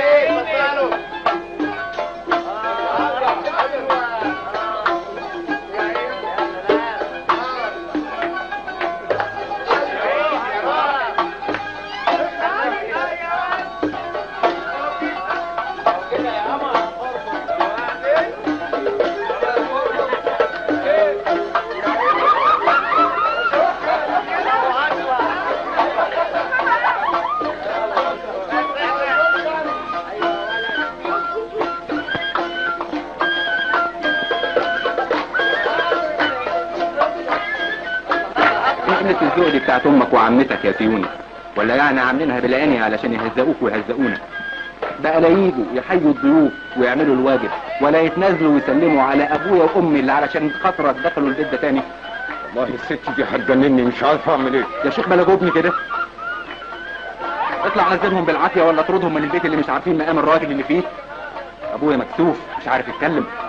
قلة الذوق دي بتاعت امك وعمتك يا فيوني ولا يعني عاملينها بالعيني علشان يهزقوك ويهزقونا بقى لا يجوا يحيوا الضيوف ويعملوا الواجب ولا يتنازلوا ويسلموا على ابويا وامي اللي علشان خاطرك دخلوا البيت ده تاني والله الست دي هتجنني مش عارف اعمل ايه يا شيخ بلا جبني كده اطلع نزلهم بالعافيه ولا اطردهم من البيت اللي مش عارفين مقام الراجل اللي فيه ابويا مكسوف مش عارف يتكلم